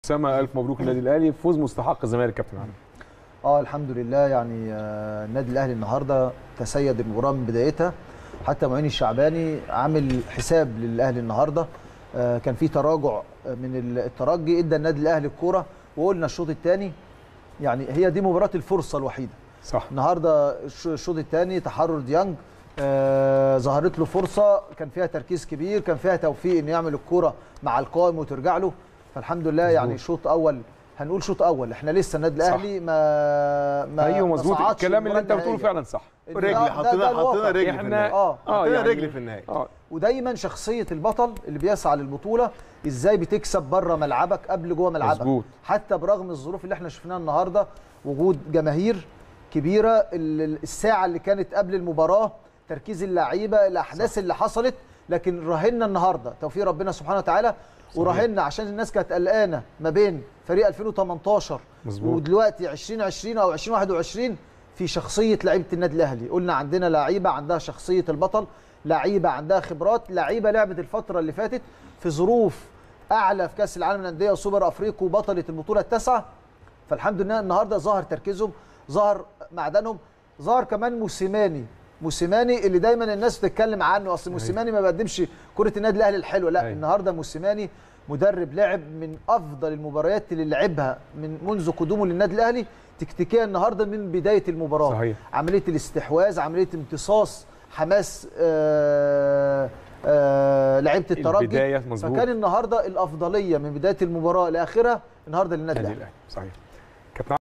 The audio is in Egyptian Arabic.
اسامه الف مبروك النادي الاهلي فوز مستحق الزمالك كابتن علي اه الحمد لله يعني آه، النادي الاهلي النهارده تسيد المباراه من بدايتها حتى معين الشعباني عامل حساب للاهلي النهارده آه، كان في تراجع من الترجي ادى النادي الاهلي الكوره وقلنا الشوط الثاني يعني هي دي مباراه الفرصه الوحيده صح النهارده الش- الشوط الثاني تحرر ديانج آه ظهرت له فرصه كان فيها تركيز كبير كان فيها توفيق انه يعمل الكوره مع القائم وترجع له فالحمد لله مظبوط. يعني شوط اول هنقول شوط اول احنا لسه النادي صح. الاهلي ما ما ايوه ما مظبوط صعدش الكلام اللي للمباراة انت بتقوله النهائية. فعلا صح ده- رجل ده- حطينا ده حطينا الواقع. رجل في احنا النهايه اه حطينا يعني- رجل في النهايه اه ودايما شخصيه البطل اللي بيسعى للبطوله ازاي بتكسب بره ملعبك قبل جوه ملعبك مظبوط. حتى برغم الظروف اللي احنا شفناها النهارده وجود جماهير كبيره ال- ال- الساعه اللي كانت قبل المباراه تركيز اللعيبه الاحداث اللي حصلت لكن راهنا النهارده توفيق ربنا سبحانه وتعالى وراهنا عشان الناس كانت قلقانه ما بين فريق 2018 مظبوط. ودلوقتي 2020 او 2021 في شخصيه لعيبه النادي الاهلي قلنا عندنا لعيبه عندها شخصيه البطل لعيبه عندها خبرات لعيبه لعبت الفتره اللي فاتت في ظروف اعلى في كاس العالم للانديه وسوبر افريقيا وبطله البطوله التاسعه فالحمد لله النهارده ظهر تركيزهم ظهر معدنهم ظهر كمان موسيماني موسيماني اللي دايما الناس بتتكلم عنه اصل موسيماني ما بيقدمش كره النادي الاهلي الحلوه لا أيوة. النهارده موسيماني مدرب لعب من افضل المباريات اللي لعبها من منذ قدومه للنادي الاهلي تكتيكيا النهارده من بدايه المباراه صحيح. عمليه الاستحواذ عمليه امتصاص حماس آه آه لعيبه الترجي البداية، مظبوط. فكان النهارده الافضليه من بدايه المباراه لاخرها النهارده للنادي النادي الاهلي الاهلي صحيح كابتن